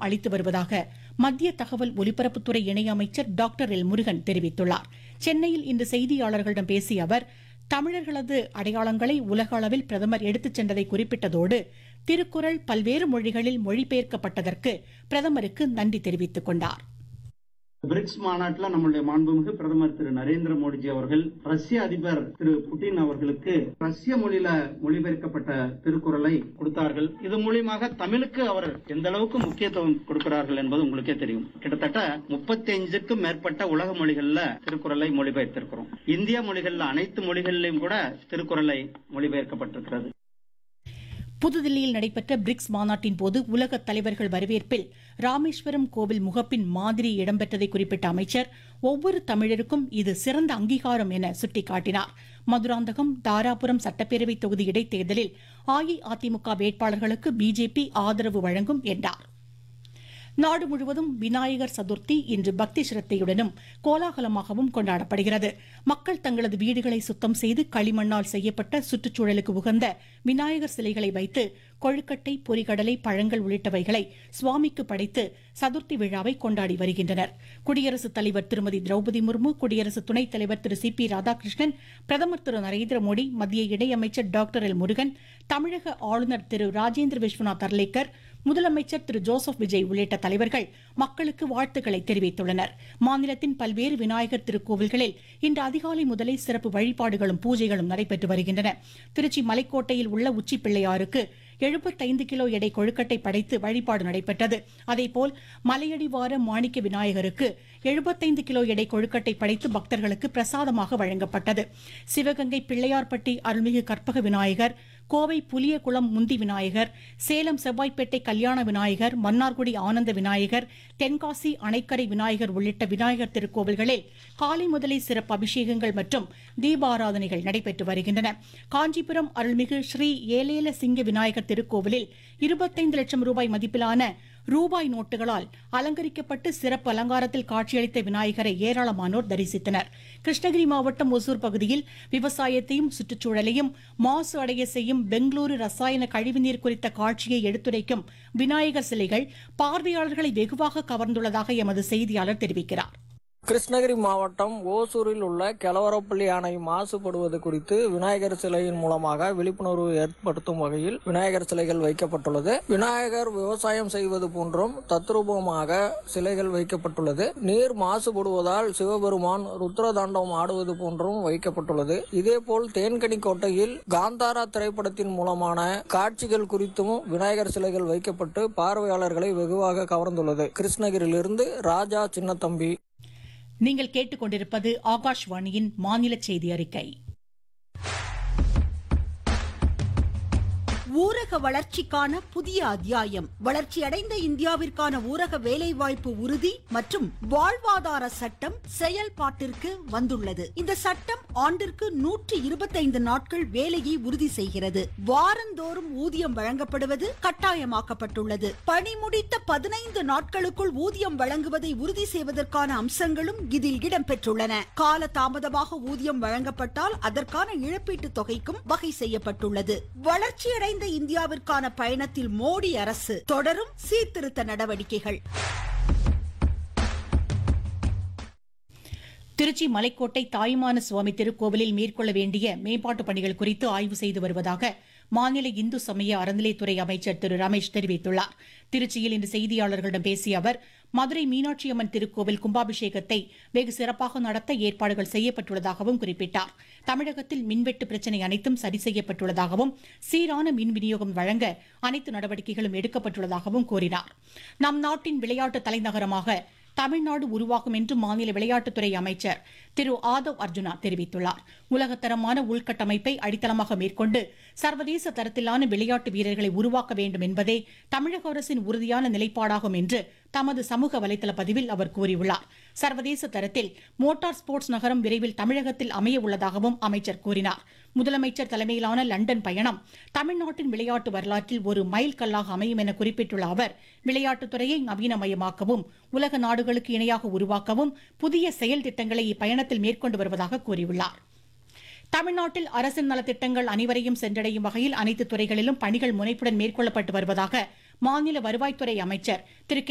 அளித்து வருவதாக மத்திய தகவல் ஒலிபரப்புத்துறை இணையமைச்சர் டாக்டர் எல் முருகன் தெரிவித்துள்ளார் சென்னையில் இன்று செய்தியாளர்களிடம் பேசிய அவர் தமிழர்களது அடையாளங்களை உலக அளவில் பிரதமர் எடுத்துச் சென்றதை குறிப்பிட்டதோடு திருக்குறள் பல்வேறு மொழிகளில் மொழிபெயர்க்கப்பட்டதற்கு பிரதமருக்கு நன்றி தெரிவித்துக் கொண்டார் பிரிக்ஸ் மாநாட்டில் நம்முடைய மாண்புமிகு பிரதமர் திரு நரேந்திர மோடிஜி அவர்கள் ரஷ்ய அதிபர் திரு புட்டின் அவர்களுக்கு ரஷ்ய மொழியில மொழிபெயர்க்கப்பட்ட திருக்குறளை கொடுத்தார்கள் இது மூலியமாக தமிழுக்கு அவர் எந்த அளவுக்கு முக்கியத்துவம் கொடுக்கிறார்கள் என்பது உங்களுக்கே தெரியும் கிட்டத்தட்ட முப்பத்தி அஞ்சுக்கும் மேற்பட்ட உலக மொழிகள்ல திருக்குறளை மொழிபெயர்த்திருக்கிறோம் இந்திய மொழிகள்ல அனைத்து மொழிகளிலும் கூட திருக்குறளை மொழிபெயர்க்கப்பட்டிருக்கிறது புதுதில்லியில் நடைபெற்ற பிரிக்ஸ் மாநாட்டின் போது உலக தலைவர்கள் வரவேற்பில் ராமேஸ்வரம் கோவில் முகப்பின் மாதிரி இடம்பெற்றதை குறிப்பிட்ட அமைச்சர் ஒவ்வொரு தமிழருக்கும் இது சிறந்த அங்கீகாரம் என சுட்டிக்காட்டினார் மதுராந்தகம் தாராபுரம் சட்டப்பேரவை தொகுதி இடைத்தேர்தலில் அஇஅதிமுக வேட்பாளர்களுக்கு பிஜேபி ஆதரவு வழங்கும் என்றார் நாடு முழுவதும் விநாயகர் சதுர்த்தி இன்று பக்தி சிரத்தையுடனும் கோலாகலமாகவும் கொண்டாடப்படுகிறது மக்கள் தங்களது வீடுகளை சுத்தம் செய்து களிமண்ணால் செய்யப்பட்ட சுற்றுச்சூழலுக்கு உகந்த விநாயகர் சிலைகளை வைத்து கொழுக்கட்டை பொரிகடலை பழங்கள் உள்ளிட்டவைகளை சுவாமிக்கு படைத்து சதுர்த்தி விழாவை கொண்டாடி வருகின்றனர் குடியரசுத் தலைவர் திருமதி திரௌபதி முர்மு குடியரசு துணைத் தலைவர் திரு சி பி ராதாகிருஷ்ணன் பிரதமர் திரு நரேந்திர மோடி மத்திய இணையமைச்சர் டாக்டர் எல் முருகன் தமிழக ஆளுநர் திரு ராஜேந்திர விஸ்வநாத் அர்லேக்கர் முதலமைச்சர் திரு ஜோசப் விஜய் உள்ளிட்ட தலைவர்கள் மக்களுக்கு வாழ்த்துக்களை தெரிவித்துள்ளனர் மாநிலத்தின் பல்வேறு விநாயகர் திருக்கோவில்களில் இன்று அதிகாலை முதலே சிறப்பு வழிபாடுகளும் பூஜைகளும் நடைபெற்று வருகின்றன திருச்சி மலைக்கோட்டையில் உள்ள உச்சி பிள்ளையாருக்கு எழுபத்தைந்து கிலோ எடை கொழுக்கட்டை படைத்து வழிபாடு நடைபெற்றது அதேபோல் மலையடிவார மாணிக்க விநாயகருக்கு எழுபத்தைந்து கிலோ எடை கொழுக்கட்டை படைத்து பக்தர்களுக்கு பிரசாதமாக வழங்கப்பட்டது சிவகங்கை பிள்ளையார்பட்டி அருள்மிகு கற்பக விநாயகர் கோவை புலியகுளம் முந்தி விநாயகர் சேலம் செவ்வாய்ப்பேட்டை கல்யாண விநாயகர் மன்னார்குடி ஆனந்த விநாயகர் தென்காசி அணைக்கரை விநாயகர் உள்ளிட்ட விநாயகர் திருக்கோவில்களில் காலை முதலே சிறப்பு அபிஷேகங்கள் மற்றும் தீபாராதனைகள் நடைபெற்று வருகின்றன காஞ்சிபுரம் அருள்மிகு ஸ்ரீ ஏலேல சிங்க விநாயகர் திருக்கோவிலில் இருபத்தைந்து லட்சம் ரூபாய் மதிப்பிலான ரூபாய் நோட்டுகளால் அலங்கரிக்கப்பட்டு சிறப்பு அலங்காரத்தில் காட்சியளித்த விநாயகரை ஏராளமானோர் தரிசித்தனர் கிருஷ்ணகிரி மாவட்டம் ஒசூர் பகுதியில் விவசாயத்தையும் சுற்றுச்சூழலையும் மாசு அடைய செய்யும் பெங்களூரு ரசாயன கழிவுநீர் குறித்த காட்சியை எடுத்துரைக்கும் விநாயகர் சிலைகள் பார்வையாளர்களை வெகுவாக கவர்ந்துள்ளதாக எமது செய்தியாளர் தெரிவிக்கிறார் கிருஷ்ணகிரி மாவட்டம் ஓசூரில் உள்ள கெலவரப்பள்ளி அணை மாசுபடுவது குறித்து விநாயகர் சிலையின் மூலமாக விழிப்புணர்வு ஏற்படுத்தும் வகையில் விநாயகர் சிலைகள் வைக்கப்பட்டுள்ளது விநாயகர் விவசாயம் செய்வது போன்றும் தத்ரூபமாக சிலைகள் வைக்கப்பட்டுள்ளது நீர் மாசுபடுவதால் சிவபெருமான் ருத்ரதாண்டவம் ஆடுவது போன்றும் வைக்கப்பட்டுள்ளது இதேபோல் தேன்கனி கோட்டையில் காந்தாரா திரைப்படத்தின் மூலமான காட்சிகள் குறித்தும் விநாயகர் சிலைகள் வைக்கப்பட்டு பார்வையாளர்களை வெகுவாக கவர்ந்துள்ளது கிருஷ்ணகிரியிலிருந்து ராஜா சின்னத்தம்பி நீங்கள் கேட்டுக்கொண்டிருப்பது ஆகாஷ்வாணியின் மாநில செய்தி அறிக்கை ஊரக வளர்ச்சிக்கான புதிய அத்தியாயம் வளர்ச்சியடைந்த இந்தியாவிற்கான ஊரக வேலைவாய்ப்பு உறுதி மற்றும் வாழ்வாதார சட்டம் செயல்பாட்டிற்கு வந்துள்ளது இந்த சட்டம் ஆண்டிற்கு நூற்றி இருபத்தைந்து நாட்கள் வேலையை உறுதி செய்கிறது வாரந்தோறும் ஊதியம் வழங்கப்படுவது கட்டாயமாக்கப்பட்டுள்ளது பணி முடித்த பதினைந்து நாட்களுக்குள் ஊதியம் வழங்குவதை உறுதி செய்வதற்கான அம்சங்களும் இதில் இடம்பெற்றுள்ளன கால தாமதமாக ஊதியம் வழங்கப்பட்டால் அதற்கான இழப்பீட்டுத் தொகைக்கும் வகை செய்யப்பட்டுள்ளது வளர்ச்சியடைந்த இந்தியாவிற்கான பயணத்தில் மோடி அரசு தொடரும் சீர்திருத்த நடவடிக்கைகள் திருச்சி மலைக்கோட்டை தாயுமான சுவாமி திருக்கோவிலில் மேற்கொள்ள வேண்டிய மேம்பாட்டு பணிகள் குறித்து ஆய்வு செய்து வருவதாக மாநில இந்து சமய அறநிலைத்துறை அமைச்சர் திரு ரமேஷ் தெரிவித்துள்ளார் திருச்சியில் இன்று செய்தியாளர்களிடம் பேசிய அவர் மதுரை மீனாட்சி அம்மன் திருக்கோவில் கும்பாபிஷேகத்தை வெகு சிறப்பாக நடத்த ஏற்பாடுகள் செய்யப்பட்டுள்ளதாகவும் குறிப்பிட்டார் தமிழகத்தில் மின்வெட்டு பிரச்சினை அனைத்தும் சரி செய்யப்பட்டுள்ளதாகவும் சீரான மின் விநியோகம் வழங்க அனைத்து நடவடிக்கைகளும் எடுக்கப்பட்டுள்ளதாகவும் கூறினார் நம் நாட்டின் விளையாட்டு தலைநகரமாக தமிழ்நாடு உருவாகும் என்று மாநில விளையாட்டுத்துறை அமைச்சர் திரு ஆதவ் அர்ஜுனா தெரிவித்துள்ளார் உலகத்தரமான உள்கட்டமைப்பை அடித்தளமாக மேற்கொண்டு சர்வதேச தரத்திலான விளையாட்டு வீரர்களை உருவாக்க வேண்டும் என்பதே தமிழக அரசின் உறுதியான நிலைப்பாடாகும் என்று தமது சமூக வலைதள பதிவில் அவர் கூறியுள்ளார் சர்வதேச தரத்தில் மோட்டார் ஸ்போர்ட்ஸ் நகரம் விரைவில் தமிழகத்தில் அமைய உள்ளதாகவும் அமைச்சர் கூறினார் முதலமைச்சர் தலைமையிலான லண்டன் பயணம் தமிழ்நாட்டின் விளையாட்டு வரலாற்றில் ஒரு மைல் கல்லாக அமையும் என குறிப்பிட்டுள்ள அவர் விளையாட்டுத்துறையை நவீனமயமாக்கவும் உலக நாடுகளுக்கு இணையாக உருவாக்கவும் புதிய செயல் திட்டங்களை இப்பயணத்தில் மேற்கொண்டு வருவதாக கூறியுள்ளார் தமிழ்நாட்டில் அரசின் நலத்திட்டங்கள் அனைவரையும் சென்றடையும் வகையில் அனைத்து துறைகளிலும் பணிகள் முனைப்புடன் மேற்கொள்ளப்பட்டு வருவதாக மாநில வருவாய்த்துறை அமைச்சர் திரு கே